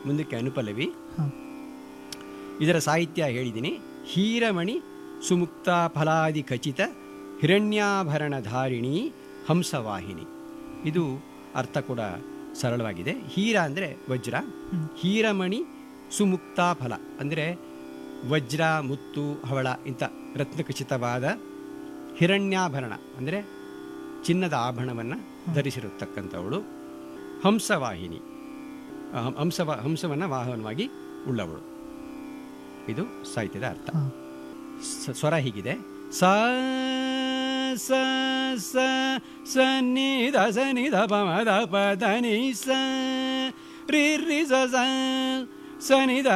ಮುಂದಕ್ಕೆ ಅನುಪಲ್ಲವಿ ಹಾಂ ಇದರ ಸಾಹಿತ್ಯ ಹೇಳಿದ್ದೀನಿ ಹೀರಮಣಿ ಸುಮುಕ್ತ ಫಲಾದಿ ಖಚಿತ ಹಿರಣ್ಯಾಭರಣಧಾರಿಣಿ ಹಂಸವಾಹಿನಿ ಇದು ಅರ್ಥ ಕೂಡ ಸರಳವಾಗಿದೆ ಹೀರ ಅಂದರೆ ವಜ್ರ ಹೀರಮಣಿ ಸುಮುಕ್ತ ಫಲ ಅಂದರೆ ವಜ್ರ ಮುತ್ತು ಹವಳ ಇಂಥ ರತ್ನಖಚಿತವಾದ ಹಿರಣ್ಯಾಭರಣ ಅಂದರೆ ಚಿನ್ನದ ಆಭರಣವನ್ನು ಧರಿಸಿರತಕ್ಕಂಥವಳು ಹಂಸವಾಹಿನಿ ಆ, ಹಂಸವ ಹಂಸವನ್ನು ವಾಹನವಾಗಿ ಉಳ್ಳವಳು ಇದು ಸಾಹಿತ್ಯದ ಅರ್ಥ ಹಾಂ ಸ- ಸ್ವರ ಹೀಗಿದೆ ಸ ಸ ಸ ಸ ನಿ ದ ಸ ನಿ ದ ಪ ಮ ದ ಪ ದ ನಿ ಸ ರಿ ರಿ ಸ ಸ ಸ ನಿ ದ